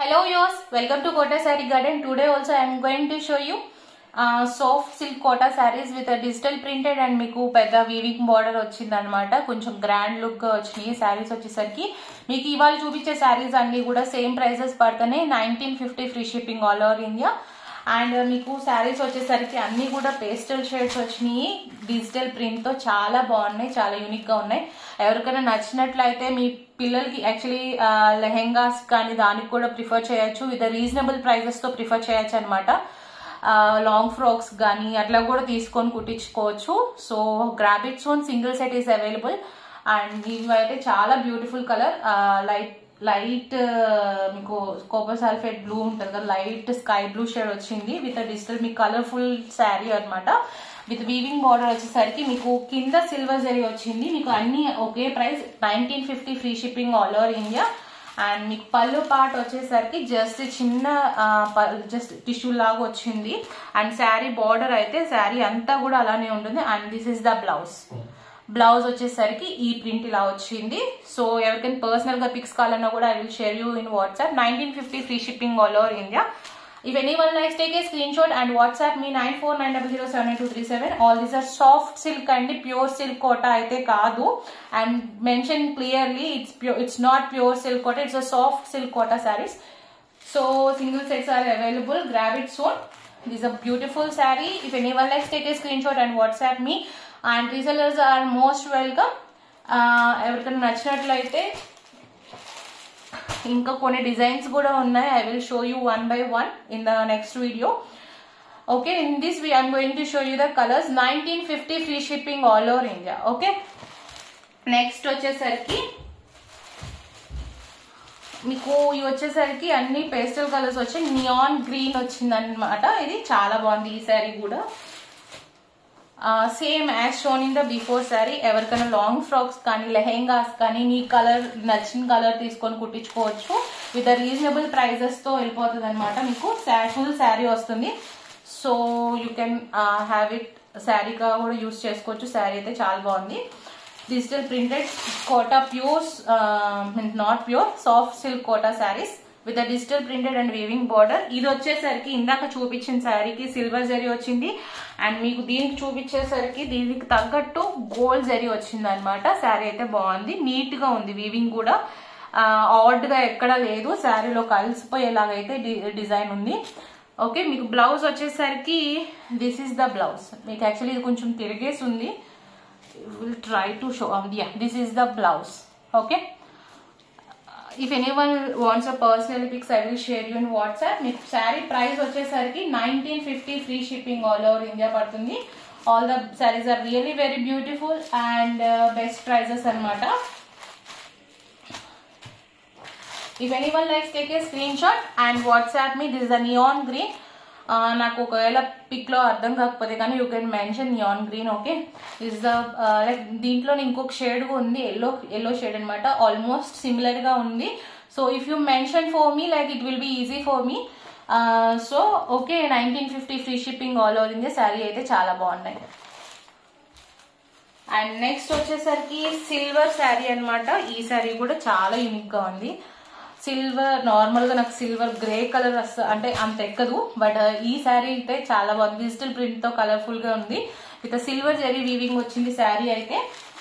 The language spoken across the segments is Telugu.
Hello viewers, welcome to Kota Saree Garden. Today also I am going to show you uh, soft silk Kota sarees with a digital printed and మీకు పెద్ద వీవింగ్ బార్డర్ వచ్చింది అనమాట కొంచెం గ్రాండ్ లుక్ గా వచ్చినాయి శారీస్ వచ్చేసరికి మీకు ఇవాళ చూపించే శారీస్ అన్ని కూడా సేమ్ ప్రైసెస్ పడుతున్నాయి nineteen fifty free shipping all over India and మీకు శారీస్ వచ్చేసరికి అన్ని కూడా పేస్టల్ షేడ్స్ వచ్చినాయి డిజిటల్ ప్రింట్ తో చాలా బాగున్నాయి చాలా యూనిక్ గా ఉన్నాయి ఎవరికైనా నచ్చినట్లయితే మీ పిల్లలకి యాక్చువల్లీ లెహెంగాస్ కానీ దానికి కూడా ప్రిఫర్ చేయొచ్చు విత్ రీజనబుల్ ప్రైజెస్ తో ప్రిఫర్ చేయొచ్చు అనమాట లాంగ్ ఫ్రాక్స్ కానీ అట్లా కూడా తీసుకొని కుట్టించుకోవచ్చు so grab it's one single set is available and ఇవి అయితే చాలా బ్యూటిఫుల్ కలర్ లైట్ లైట్ మీకు కోపర్ సల్ఫేట్ బ్లూ ఉంటుంది కదా లైట్ స్కై బ్లూ షేడ్ వచ్చింది విత్ డిజిటల్ మీకు కలర్ఫుల్ శారీ అనమాట విత్ వీవింగ్ బార్డర్ వచ్చేసరికి మీకు కింద సిల్వర్ జరీ వచ్చింది మీకు అన్ని ఒకే price nineteen fifty free shipping all over India and మీకు పళ్ళు పార్ట్ వచ్చేసరికి జస్ట్ చిన్న జస్ట్ టిష్యూ లాగా వచ్చింది అండ్ శారీ బార్డర్ అయితే శారీ అంతా కూడా అలానే ఉంటుంది and this is the blouse blouse వచ్చేసరికి ఈ ప్రింట్ ఇలా వచ్చింది సో ఎవరికైనా పర్సనల్ గా పిక్స్ కావాలన్నా కూడా I will share you in WhatsApp nineteen fifty free shipping all over India if anyone likes take a screenshot and WhatsApp me nine four nine double zero seven two three seven all these are soft silk అండి ప్యూర్ సిల్క్ కోట అయితే కాదు and mention clearly it's pure it's not pure silk Kota it's a soft silk Kota saris so single sets are available grab it shown this a beautiful sari if anyone likes take a screenshot and WhatsApp me and resellers are most welcome ఎవరికైనా నచ్చినట్లయితే ఇంకా కొన్ని డిజైన్స్ కూడా ఉన్నాయి I will show you one by one in the next video okay in this we I'm going to show you the colours nineteen fifty free shipping all over India okay next వచ్చేసరికి మీకు ఇవి వచ్చేసరికి అన్ని పేస్టల్ కలర్స్ వచ్చి నియాన్ గ్రీన్ వచ్చింది అనమాట ఇది చాలా బాగుంది ఈ శారీ కూడా same as shown in the before sari ఎవరికైనా లాంగ్ ఫ్రాక్స్ కానీ లెహెంగాస్ కానీ మీ కలర్ నచ్చిన కలర్ తీసుకొని కుట్టించుకోవచ్చు విత్ రీజనబుల్ ప్రైజెస్ తో వెళ్ళిపోతుంది అనమాట మీకు ఫుల్ శారీ వస్తుంది so you can have it శారీగా కూడా యూస్ చేసుకోవచ్చు శారీ అయితే చాలా బాగుంది digital printed Kota pure not pure soft silk Kota saris with digital printed and weaving border ఇది వచ్చేసరికి ఇందాక చూపించిన శారీకి సిల్వర్ జరీ వచ్చింది అండ్ మీకు దీనికి చూపించేసరికి దీనికి తగ్గట్టు గోల్డ్ జరీ వచ్చింది అనమాట శారీ అయితే బాగుంది నీట్ గా ఉంది వీవింగ్ కూడా ఆర్డ్ గా ఎక్కడ లేదు శారీలో కలిసిపోయేలాగైతే డిజైన్ ఉంది ఓకే మీకు బ్లౌజ్ వచ్చేసరికి దిస్ ఇస్ ద బ్లౌజ్ మీకు యాక్చువల్లీ ఇది కొంచెం తిరిగేసి ఉంది will try to show you this is the blouse okay if anyone wants a personal pics I will share you in WhatsApp మీకు శారీ ప్రైస్ వచ్చేసరికి nineteen fifty free shipping all over India పడుతుంది all the saris are really very beautiful and best prices అనమాట if anyone likes take a screenshot and WhatsApp me this the neon green నాకు ఒకవేళ పిక్ లో అర్థం కాకపోతే కానీ you can mention neon green okay is the like దీంట్లో ఇంకొక షేడ్ ఉంది ఎల్లో ఎల్లో షేడ్ అనమాట ఆల్మోస్ట్ సిమిలర్ గా ఉంది so if you mention for me like it will be easy for me so okay nineteen fifty free shipping all over India sari అయితే చాలా బాగున్నాయి అండ్ నెక్స్ట్ వచ్చేసరికి సిల్వర్ శారీ అనమాట ఈ శారీ కూడా చాలా యూనిక్ గా ఉంది సిల్వర్ నార్మల్ గా నాకు సిల్వర్ గ్రే కలర్ వస్తా అంటే అంత ఎక్కదు బట్ ఈ శారీ అయితే చాలా బాగుంది డిజిటల్ ప్రింట్ తో కలర్ఫుల్ గా ఉంది విత్ సిల్వర్ జరీ వీవింగ్ వచ్చింది శారీ అయితే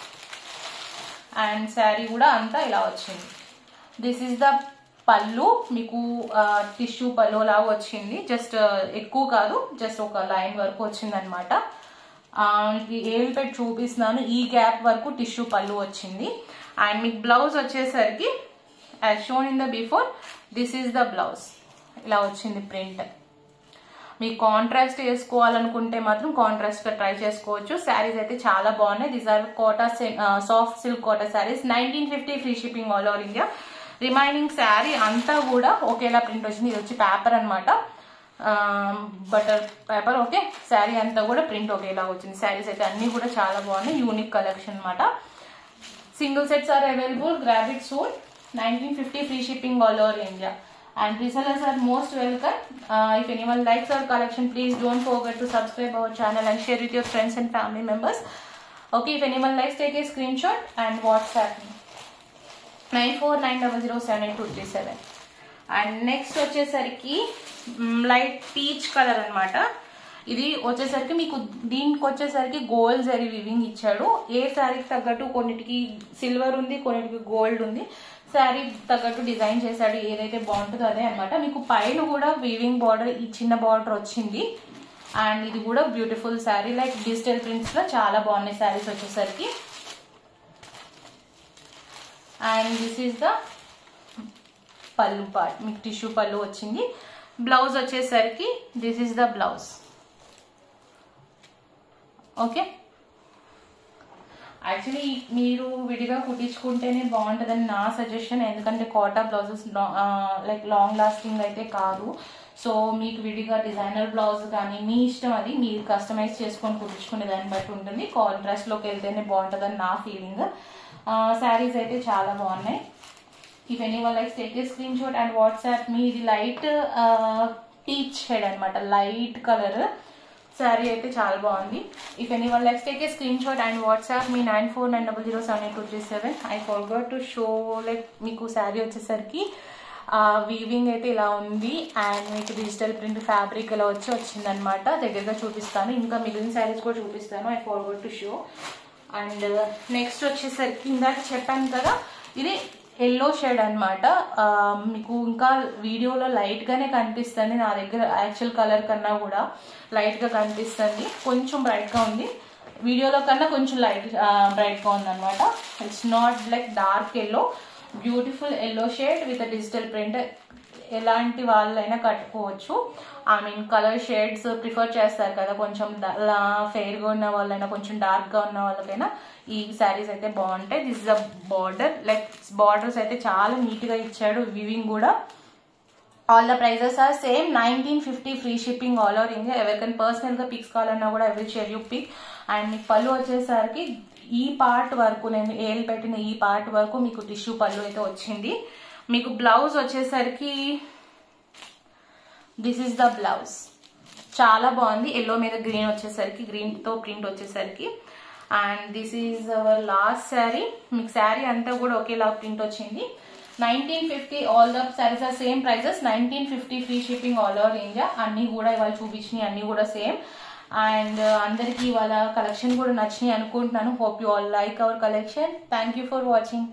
అండ్ శారీ కూడా అంతా ఇలా వచ్చింది దిస్ ఇస్ ద పళ్ళు మీకు టిష్యూ పళ్ళు లాగా వచ్చింది జస్ట్ ఎక్కువ కాదు జస్ట్ ఒక లైన్ వరకు వచ్చింది అనమాట ఏవి పెట్టి చూపిస్తున్నాను ఈ గ్యాప్ వరకు టిష్యూ పళ్ళు వచ్చింది అండ్ మీకు బ్లౌజ్ వచ్చేసరికి as shown in the before this is the blouse ఇలా వచ్చింది ప్రింట్ మీకు కాంట్రాస్ట్ వేసుకోవాలనుకుంటే మాత్రం కాంట్రాస్ట్ గా ట్రై చేసుకోవచ్చు శారీస్ అయితే చాలా బాగున్నాయి these are Kota soft silk Kota saris nineteen fifty free shipping all over India remaining sari అంతా కూడా ఒకేలా ప్రింట్ వచ్చింది ఇది వచ్చి పేపర్ అనమాట బటర్ పేపర్ ఓకే శారీ అంతా కూడా ప్రింట్ ఒకేలా వచ్చింది శారీస్ అయితే అన్ని కూడా చాలా బాగున్నాయి యూనిక్ కలెక్షన్ అనమాట single sets are available grab it suit 1950 free shipping all over India. And resellers are most welcome. Uh, if anyone likes our collection, please don't forget to subscribe our channel and share with your friends and family members. Okay, if anyone likes, take a screenshot and WhatsApp me. 9490078237. And next వచ్చేసరికి లైట్ పీచ్ కలర్ అన్నమాట ఇది వచ్చేసరికి మీకు దీనికి వచ్చేసరికి గోల్డ్ జరీ వివింగ్ ఇచ్చాడు ఏ శారీకి తగ్గట్టు కొన్నిటికి సిల్వర్ ఉంది కొన్నిటికి గోల్డ్ ఉంది శారీ తగ్గట్టు డిజైన్ చేశాడు ఏదైతే బాగుంటుందో అదే అన్నమాట మీకు పైన కూడా వీవింగ్ బార్డర్ ఈ చిన్న బార్డర్ వచ్చింది అండ్ ఇది కూడా beautiful sari like digital prints లో చాలా బాగున్నాయి శారీస్ వచ్చేసరికి and this is the pallu part మీకు టిష్యూ పళ్ళు వచ్చింది బ్లౌజ్ వచ్చేసరికి this is the blouse okay actually మీరు విడిగా కుట్టించుకుంటేనే బాగుంటుందని నా సజెషన్ ఎందుకంటే Kota blouses like long lasting అయితే కాదు సో మీకు విడిగా డిజైనర్ బ్లౌజ్ కానీ మీ ఇష్టం అది మీరు కస్టమైజ్ చేసుకొని కుట్టించుకునే దాన్ని బట్టి ఉంటుంది కాంట్రాస్ట్లోకి వెళ్తేనే బాగుంటుందని నా ఫీలింగ్ శారీస్ అయితే చాలా బాగున్నాయి if anyone likes take a screenshot and WhatsApp me ఇది లైట్ పీచ్ షేడ్ అనమాట లైట్ కలర్ శారీ అయితే చాలా బాగుంది if anyone likes take a screenshot and WhatsApp me nine four nine double zero seven eight two three seven I forgot to show like మీకు శారీ వచ్చేసరికి వీవింగ్ అయితే ఇలా ఉంది అండ్ మీకు డిజిటల్ ప్రింట్ ఫ్యాబ్రిక్ ఇలా వచ్చి వచ్చిందనమాట దగ్గరగా చూపిస్తాను ఇంకా మిగిలిన శారీస్ కూడా చూపిస్తాను I forgot to show and next వచ్చేసరికి ఇందాక చెప్పాను కదా ఇది ఎల్లో షేడ్ అనమాట మీకు ఇంకా వీడియోలో లైట్ గానే కనిపిస్తుంది నా దగ్గర యాక్చువల్ కలర్ కన్నా కూడా లైట్ గా కనిపిస్తుంది కొంచెం బ్రైట్ గా ఉంది వీడియోలో కన్నా కొంచెం లైట్ బ్రైట్ గా ఉంది అనమాట it's not like dark yellow beautiful yellow shade with digital print ఎలాంటి వాళ్ళైనా కట్టుకోవచ్చు I mean colour shades prefer చేస్తారు కదా కొంచెం ఫెయిర్గా ఉన్న వాళ్ళైనా కొంచెం డార్క్గా ఉన్న వాళ్ళకైనా ఈ శారీస్ అయితే బాగుంటాయి this is the border like borders అయితే చాలా నీట్గా ఇచ్చాడు వివింగ్ కూడా all the prices are same nineteen fifty free shipping all over India ఎవరికైనా పర్సనల్గా పిక్స్ కావాలన్నా కూడా ఎవరి షేర్ యూ పిక్ అండ్ మీకు పళ్ళు వచ్చేసరికి ఈ పార్ట్ వరకు నేను ఏలు పెట్టిన ఈ పార్ట్ వరకు మీకు టిష్యూ పళ్ళు అయితే వచ్చింది మీకు బ్లౌజ్ వచ్చేసరికి దిస్ ఇస్ ద బ్లౌజ్ చాలా బాగుంది ఎల్లో మీద గ్రీన్ వచ్చేసరికి గ్రీన్తో ప్రింట్ వచ్చేసరికి and this is our last sari మీకు శారీ అంతా కూడా ఒకేలా ప్రింట్ వచ్చింది nineteen fifty all the saris are same prices nineteen fifty free shipping all over India అన్ని కూడా ఇవాళ చూపించినాయి అన్ని కూడా సేమ్ అండ్ అందరికీ ఇవాళ కలెక్షన్ కూడా నచ్చినాయి అనుకుంటున్నాను hope you all like our collection thank you for watching